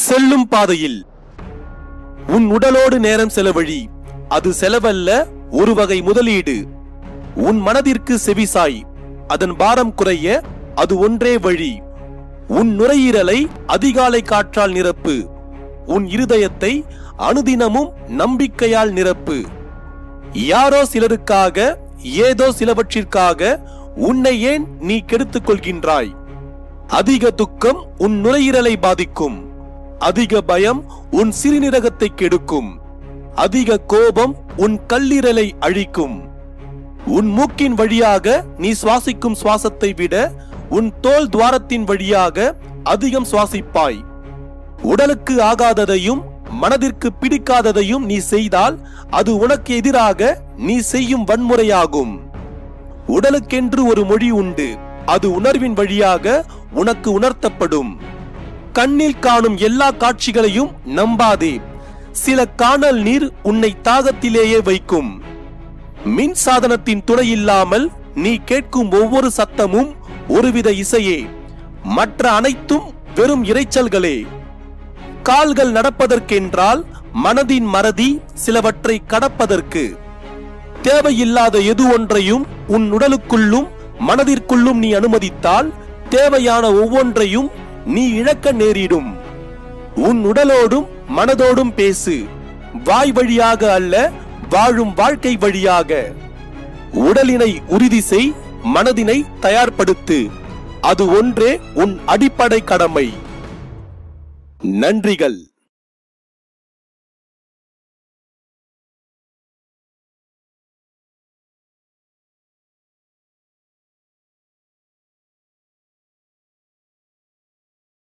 செல்லும் பாதையில் உன் உடலோடு நேரம் செலவழி அது செலவல்ல ஒரு வகை முதலீடு உன் மனதிற்கு செவிசாய் அதன் பாரம் குறைய அது ஒன்றே வழி உன் நுரையீரலை அதிகாலை காற்றால் நிரப்பு உன் இருதயத்தை அனுதினமும் நம்பிக்கையால் நிரப்பு யாரோ சிலருக்காக ஏதோ சிலவற்றிற்காக உன்னை ஏன் நீ கெடுத்துக் கொள்கின்றாய் அதிக துக்கம் உன் நுரையீரலை பாதிக்கும் அதிக பயம் உன் சிறுநீரகத்தை கெடுக்கும் அதிக கோபம் உன் கல்லீரலை அழிக்கும் உன் மூக்கின் வழியாக நீ சுவாசிக்கும் சுவாசத்தை விட உன் தோல் துவாரத்தின் வழியாக அதிகம் சுவாசிப்பாய் உடலுக்கு ஆகாததையும் மனதிற்கு பிடிக்காததையும் நீ செய்தால் அது உனக்கு எதிராக நீ செய்யும் வன்முறையாகும் உடலுக்கென்று ஒரு மொழி உண்டு அது உணர்வின் வழியாக உனக்கு உணர்த்தப்படும் கண்ணில் காணும் எல்லா காட்சிகளையும் நம்பாதே சில காணல் நீர் உன்னை தாகத்திலேயே வைக்கும் மின் சாதனத்தின் துணை இல்லாமல் நீ கேட்கும் ஒவ்வொரு சத்தமும் ஒருவித இசையே மற்ற அனைத்தும் வெறும் இரைச்சல்களே கால்கள் நடப்பதற்கென்றால் மனதின் மறதி சிலவற்றை கடப்பதற்கு தேவையில்லாத எது ஒன்றையும் உன் உடலுக்குள்ளும் மனதிற்குள்ளும் நீ அனுமதித்தால் தேவையான ஒவ்வொன்றையும் நீ இழக்க நேரிடும் உன் உடலோடும் மனதோடும் பேசு வாய் வழியாக அல்ல வாழும் வாழ்க்கை வழியாக உடலினை உறுதி செய் மனதினை தயார்படுத்து அது ஒன்றே உன் அடிப்படை கடமை நன்றிகள்